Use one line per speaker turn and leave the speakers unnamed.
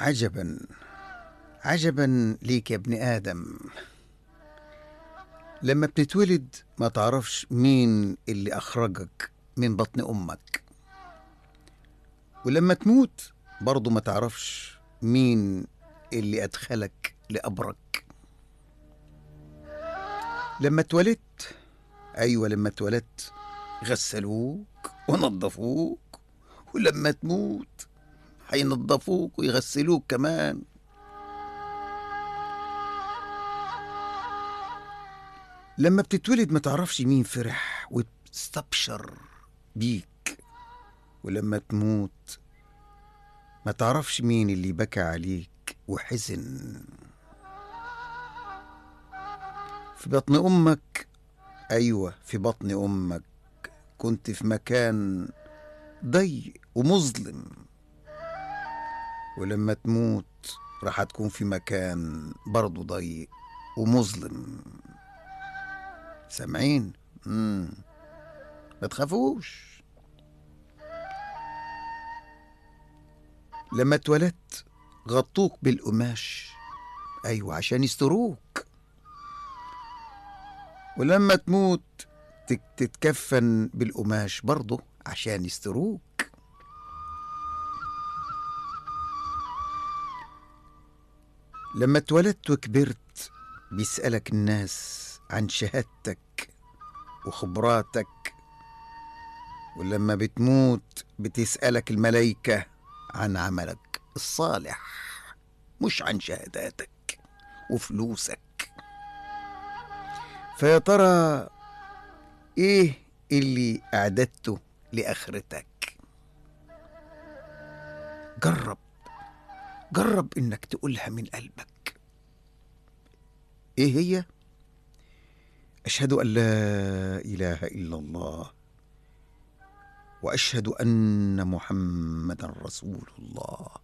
عجبا عجبا ليك يا ابن آدم لما بتتولد ما تعرفش مين اللي أخرجك من بطن أمك ولما تموت برضه ما تعرفش مين اللي أدخلك لقبرك لما اتولدت أيوة لما اتولدت غسلوك ونظفوك ولما تموت هينظفوك ويغسلوك كمان لما بتتولد ما تعرفش مين فرح واستبشر بيك ولما تموت ما تعرفش مين اللي بكى عليك وحزن في بطن أمك أيوة في بطن أمك كنت في مكان ضيق ومظلم ولما تموت راح تكون في مكان برضه ضيق ومظلم سامعين مم. ما تخافوش لما اتولدت غطوك بالقماش ايوه عشان يستروك ولما تموت تك- تتكفن بالقماش برضه عشان يستروك لما اتولدت وكبرت بيسألك الناس عن شهادتك وخبراتك ولما بتموت بتسألك الملايكة عن عملك الصالح مش عن شهاداتك وفلوسك فيا ترى ايه اللي اعددته لاخرتك جرب جرب انك تقولها من قلبك ايه هي اشهد ان لا اله الا الله واشهد ان محمدا رسول الله